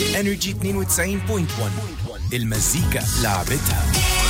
انرجي 92.1 المزيكا لعبتها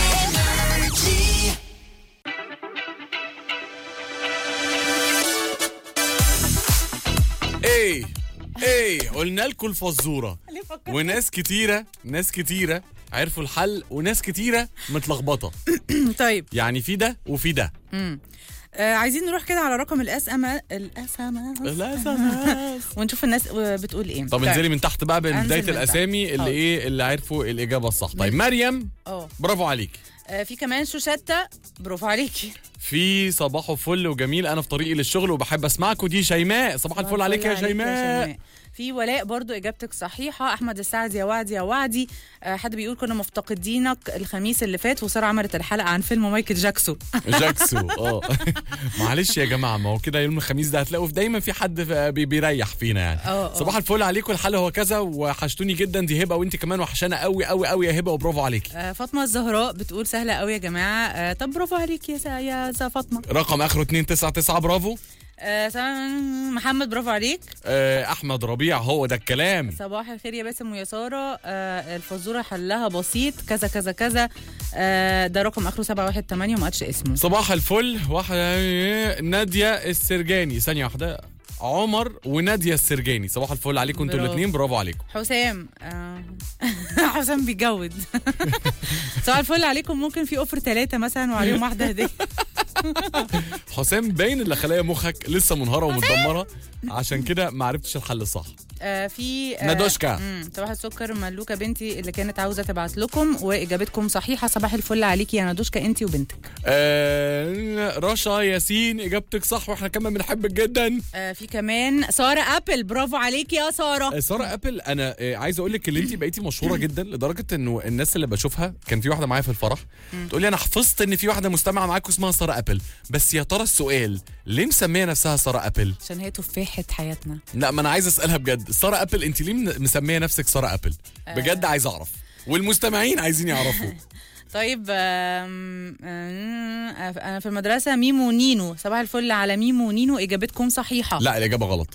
ايه ايه قلنا لكم الفزوره وناس كتيره ناس كتيره عرفوا الحل وناس كتيره متلخبطه طيب يعني في ده وفي ده آه عايزين نروح كده على رقم الاس ام الاس ام لا ونشوف الناس بتقول ايه طب طيب. انزلي من تحت بقى أنزل بدايه من الاسامي تحت. اللي حاضر. ايه اللي عرفوا الاجابه الصح طيب مريم اه برافو عليك آه، في كمان شوشتة برافو عليكي في صباح وفل وجميل انا في طريقي للشغل وبحب اسمعك ودي شيماء صباح الفل عليك يا شيماء في ولاء برضو اجابتك صحيحه احمد السعد يا وعدي يا وعدي آه، حد بيقول كنا مفتقدينك الخميس اللي فات وساره عملت الحلقه عن فيلم مايكل جاكسون جاكسو اه معلش يا جماعه ما هو كده يوم الخميس ده هتلاقوا دايما في حد بي- بيريح فينا يعني اه، اه. صباح الفل عليكم الحل هو كذا وحشتوني جدا دي هبه وانت كمان وحشانه قوي قوي قوي يا هبه وبرافو عليكي آه، فاطمه الزهراء بتقول سهله قوي يا جماعه آه، طب برافو عليك يا سا يا سا فاطمه رقم اخره 299 برافو آه، سا- محمد برافو عليك آه، احمد ربيع هو ده الكلام صباح الخير يا باسم ويا ساره آه الفزوره حلها بسيط كذا كذا كذا آه ده رقم اخره 718 وما قالش اسمه صباح الفل واحد ناديه السرجاني ثانيه واحده عمر وناديه السرجاني صباح الفل عليكم انتوا برافو. الاثنين برافو عليكم حسام آه حسام بيجود صباح الفل عليكم ممكن في اوفر ثلاثه مثلا وعليهم واحده هديه حسام باين اللي خلايا مخك لسه منهاره ومتدمره عشان كده ما عرفتش الحل صح آه في آه ندوشكا. مم، صباح السكر ملوكه بنتي اللي كانت عاوزه تبعت لكم واجابتكم صحيحه صباح الفل عليكي يا ندوشكا انت وبنتك آه رشا ياسين اجابتك صح واحنا كمان بنحبك جدا آه في كمان ساره ابل برافو عليكي يا ساره آه، ساره ابل انا آه، عايز اقول لك اللي انت بقيتي مشهوره جدا لدرجه انه الناس اللي بشوفها كان في واحده معايا في الفرح تقول لي انا حفظت ان في واحده مستمعه معاكم اسمها ساره ابل بس يا ترى السؤال ليه مسميه نفسها ساره ابل عشان هي تفاحه حياتنا لا ما انا عايز اسالها بجد ساره ابل انت ليه من- مسميه نفسك ساره ابل بجد عايز اعرف والمستمعين عايزين يعرفوا طيب آم، آم، انا في المدرسه ميمو ونينو صباح الفل على ميمو ونينو اجابتكم صحيحه لا الاجابه غلط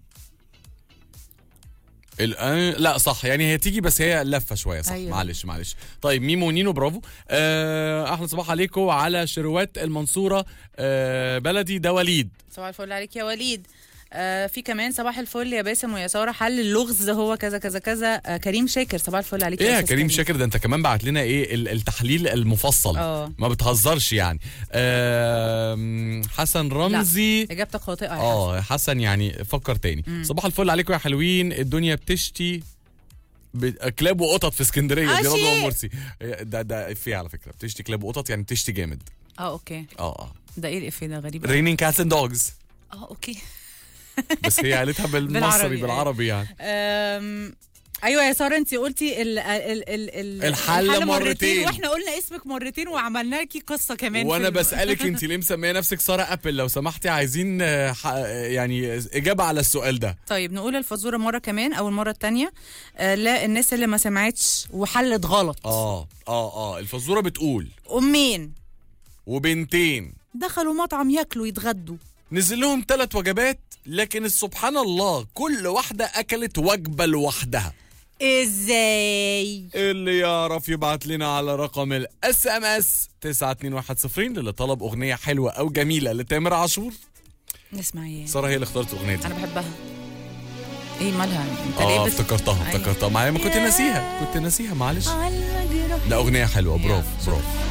ال- آه، لا صح يعني هي تيجي بس هي لفه شويه صح أيوة. أيوة. معلش معلش طيب ميمو ونينو برافو آه احلى صباح عليكم على شروات المنصوره آه بلدي ده وليد صباح الفل عليك يا وليد آه في كمان صباح الفل يا باسم ويا ساره حل اللغز هو كذا كذا كذا آه كريم شاكر صباح الفل عليك ايه يا أستاذ كريم شاكر ده انت كمان بعت لنا ايه ال- التحليل المفصل آه. ما بتهزرش يعني آه حسن رمزي اجابتك خاطئه يا حسن. اه حسن يعني فكر تاني صباح الفل عليكم يا حلوين الدنيا بتشتي ب- كلاب وقطط في اسكندريه عشي. دي رضوى مرسي ده ده افيه على فكره بتشتي كلاب وقطط يعني بتشتي جامد اه اوكي اه اه ده ايه الافيه ده غريب أوي. رينين كاتس اند دوجز اه اوكي بس هي قالتها بالمصري بالعربي، بالعربي يعني أم... ايوه يا ساره انت قلتي ال ال ال ال الحل مرتين. واحنا قلنا اسمك مرتين وعملنا لك قصه كمان في وانا ال- بسالك انت ليه مسميه نفسك ساره ابل لو سمحتي عايزين آه، ح- يعني اجابه على السؤال ده طيب نقول الفزوره مره كمان او المره الثانيه آه لا الناس اللي ما سمعتش وحلت غلط اه اه اه الفزوره بتقول امين وبنتين دخلوا مطعم ياكلوا يتغدوا نزل لهم ثلاث وجبات لكن سبحان الله كل واحده اكلت وجبه لوحدها ازاي اللي يعرف يبعت لنا على رقم الاس ام اس 92110 للي طلب اغنيه حلوه او جميله لتامر عاشور نسمع ايه ساره هي اللي اختارت الاغنيه دي انا بحبها ايه مالها انت اه ليه بت- افتكرتها أيوة. افتكرتها معايا ما كنت ناسيها كنت ناسيها معلش على المجرح لا اغنيه حلوه برافو برافو